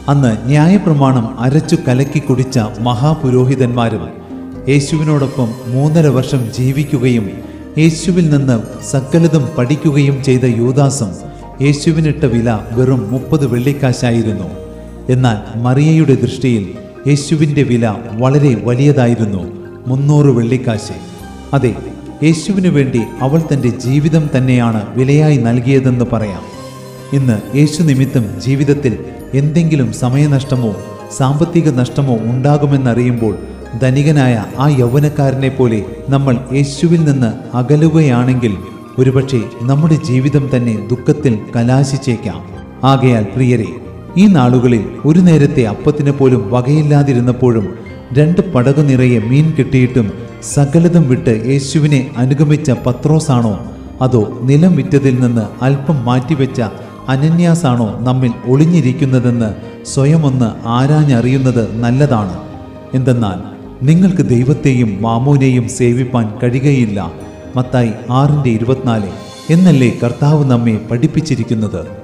അന്ന് ന്യായപ്രമാണം അരച്ചു കലക്കി കുടിച്ച മഹാപുരോഹിതന്മാരും യേശുവിനോടൊപ്പം മൂന്നര വർഷം ജീവിക്കുകയും യേശുവിൽ നിന്ന് സകലതും പഠിക്കുകയും ചെയ്ത യൂദാസും യേശുവിനിട്ട വില വെറും മുപ്പത് വെള്ളിക്കാശായിരുന്നു എന്നാൽ മറിയയുടെ ദൃഷ്ടിയിൽ യേശുവിൻ്റെ വില വളരെ വലിയതായിരുന്നു മുന്നൂറ് വെള്ളിക്കാശ് അതെ യേശുവിനു വേണ്ടി അവൾ തൻ്റെ ജീവിതം തന്നെയാണ് വിലയായി നൽകിയതെന്ന് പറയാം ഇന്ന് യേശു നിമിത്തം ജീവിതത്തിൽ എന്തെങ്കിലും സമയനഷ്ടമോ സാമ്പത്തിക നഷ്ടമോ ഉണ്ടാകുമെന്നറിയുമ്പോൾ ധനികനായ ആ യൗവനക്കാരനെ പോലെ നമ്മൾ യേശുവിൽ നിന്ന് അകലുകയാണെങ്കിൽ ഒരുപക്ഷെ നമ്മുടെ ജീവിതം തന്നെ ദുഃഖത്തിൽ കലാശിച്ചേക്കാം ആകയാൽ പ്രിയരെ ഈ നാളുകളിൽ ഒരു നേരത്തെ അപ്പത്തിന് പോലും വകയില്ലാതിരുന്നപ്പോഴും രണ്ട് പടകു നിറയെ മീൻ കിട്ടിയിട്ടും സകലതും വിട്ട് യേശുവിനെ അനുഗമിച്ച പത്രോസാണോ അതോ നിലം വിറ്റതിൽ നിന്ന് അല്പം മാറ്റിവെച്ച അനന്യാസാണോ നമ്മിൽ ഒളിഞ്ഞിരിക്കുന്നതെന്ന് സ്വയമൊന്ന് ആരാഞ്ഞറിയുന്നത് നല്ലതാണ് എന്തെന്നാൽ നിങ്ങൾക്ക് ദൈവത്തെയും മാമോനെയും സേവിപ്പാൻ കഴിയുകയില്ല മത്തായി ആറിൻ്റെ ഇരുപത്തിനാല് എന്നല്ലേ കർത്താവ് നമ്മെ പഠിപ്പിച്ചിരിക്കുന്നത്